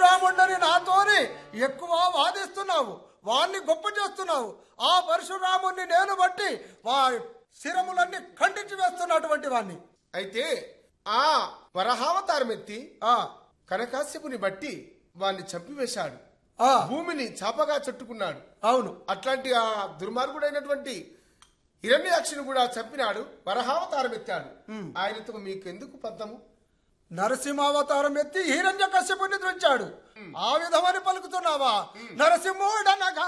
పరశురాముడని నాతోని ఎక్కువ వాదిస్తున్నావు వాణ్ణి గొప్ప చేస్తున్నావు ఆ పరశురాముణ్ణి నేను బట్టి వా శిరములన్నీ ఖండించి వేస్తున్నటువంటి వాణ్ణి అయితే ఆ వరహావతారం ఎత్తి ఆ కనకాశ్యపుని బట్టి వాణ్ణి చంపివేశాడు ఆ భూమిని చాపగా చుట్టుకున్నాడు అవును అట్లాంటి ఆ దుర్మార్గుడైనటువంటి హిరణ్యాక్షుని కూడా చంపినాడు వరహావతారం ఎత్తాడు ఆయనతో మీకెందుకు పద్దము నరసింహావతారం ఎత్తి హిరణ్య కశ్యపుని త్రుంచాడు ఆ విధమని పలుకుతున్నావా నరసింహుడనగా